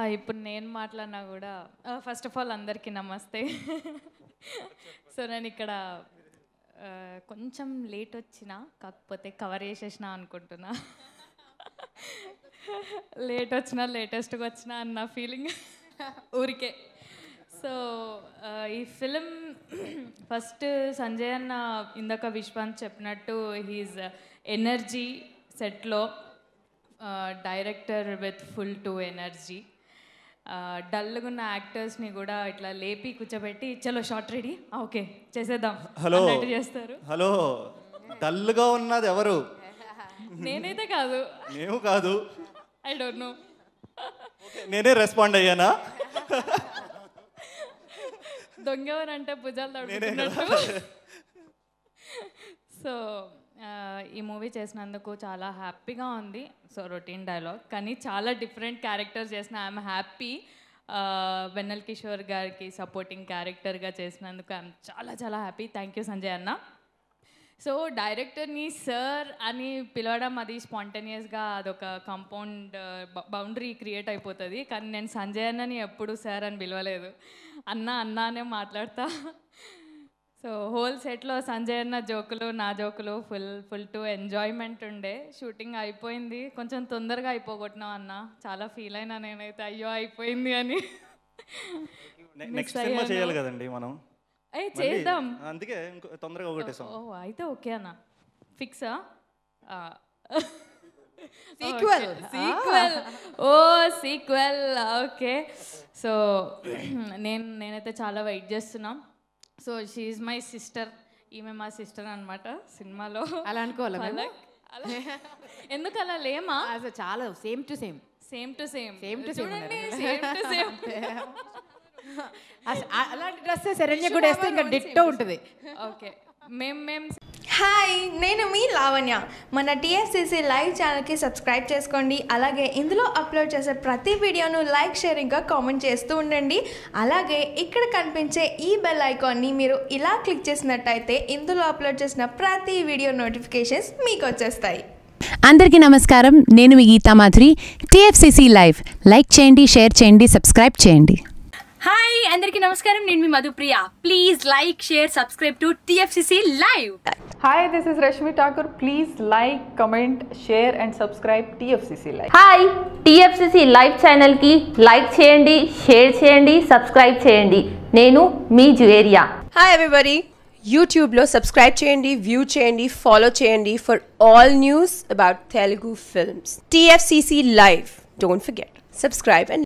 ఇప్పుడు నేను మాట్లాడినా కూడా ఫస్ట్ ఆఫ్ ఆల్ అందరికీ నమస్తే సో నేను ఇక్కడ ఆ, కొంచెం లేట్ వచ్చిన కాకపోతే కవర్ చేసేసిన అనుకుంటున్నా లేట్ వచ్చినా లేటెస్ట్గా వచ్చినా అన్న ఫీలింగ్ ఊరికే సో ఆ, ఈ ఫిలిం ఫస్ట్ సంజయ్ అన్న ఇందాక విశ్వాంత్ చెప్పినట్టు హీజ్ ఎనర్జీ సెట్లో director with full to energy డల్గా ఉన్న యాక్టర్స్ని కూడా ఇట్లా లేపి కూర్చోబెట్టి చలో షార్ట్ రెడీ ఓకే చేసేద్దాం హలో అన్నట్టు చేస్తారు హలో డల్గా ఉన్నది ఎవరు నేనైతే కాదు మేము కాదు ఐ డోంట్ నో నేనే రెస్పాండ్ అయ్యానా దొంగవరంటే భుజాలు నేనే తడుపుతున్నట్టు సో ఆ, ఈ మూవీ చేసినందుకు చాలా హ్యాపీగా ఉంది సో రొటీన్ డైలాగ్ కానీ చాలా డిఫరెంట్ క్యారెక్టర్స్ చేసిన ఐఎమ్ హ్యాపీ వెన్నెల్ కిషోర్ గారికి సపోర్టింగ్ క్యారెక్టర్గా చేసినందుకు ఐఎమ్ చాలా చాలా హ్యాపీ థ్యాంక్ యూ సంజయ్ అన్న సో డైరెక్టర్ని సార్ అని పిలవడం అది స్పాంటేనియస్గా అదొక కాంపౌండ్ బౌండరీ క్రియేట్ అయిపోతుంది కానీ నేను సంజయ్ అన్నని ఎప్పుడు సార్ అని పిలవలేదు అన్న అన్న అనే మాట్లాడతా సో హోల్ సెట్లో సంజయ్ అన్న జోకులు నా జోకులు ఫుల్ ఫుల్ టు ఎంజాయ్మెంట్ ఉండే షూటింగ్ అయిపోయింది కొంచెం తొందరగా అయిపోగొట్టినాం అన్న చాలా ఫీల్ అయినా నేనైతే అయ్యో అయిపోయింది అని నెక్స్ట్ సినిమా చేయాలి కదండి మనం ఏ చేద్దాం అందుకే ఇంకో తొందరగా ఒకటేసాం ఓ అయితే ఓకే అన్న ఫిక్సా Sequel. సీక్వెల్ ఓ సీక్వెల్ ఓకే సో నేను నేనైతే చాలా వెయిట్ చేస్తున్నాం సో షీఈ్ మై సిస్టర్ ఈమె మా సిస్టర్ అన్నమాట సినిమాలో అలా అనుకోవాలా మేము? అలా- అలా- ఎందుకు అలా లేమా అసలు చాలా same to same same to same Same to same చూడండి ఉన్నారు. సేమ్ టు సేమ్ అలాంటి డ్రెస్ శరణ్య కూడా వేస్తే ఇంకా డిట్టో ఉంటుంది ఓకే మేము మేము హాయ్ నేను మీ లావణ్య మన టీఎస్సీసీ లైవ్ ఛానల్కి సబ్స్క్రైబ్ చేసుకోండి అలాగే ఇందులో అప్లోడ్ చేసే ప్రతి వీడియోను లైక్ షేరింగ్గా కామెంట్ చేస్తూ ఉండండి అలాగే ఇక్కడ కనిపించే ఈ బెల్ ఐకాన్ని మీరు ఇలా క్లిక్ చేసినట్టయితే ఇందులో అప్లోడ్ చేసిన ప్రతి వీడియో నోటిఫికేషన్స్ మీకు వచ్చేస్తాయి అందరికీ నమస్కారం నేను మీ Geetha Madhuri TFCC live like చేయండి షేర్ చేయండి సబ్స్క్రైబ్ చేయండి హాయ్ అందరికీ నమస్కారం నేను మీ Madhupriya please like share subscribe to TFCC live Hi, this is Rashmi Thakur. Please like, comment, share, and subscribe TFCC Live. Hi TFCC live ఛానల్కి లైక్ చేయండి షేర్ చేయండి సబ్స్క్రైబ్ చేయండి నేను మీ జువేరియా హాయ్ ఎవ్రీబడి యూట్యూబ్లో సబ్స్క్రైబ్ చేయండి వ్యూ చేయండి ఫాలో చేయండి for all news about Telugu films TFCC live don't forget subscribe and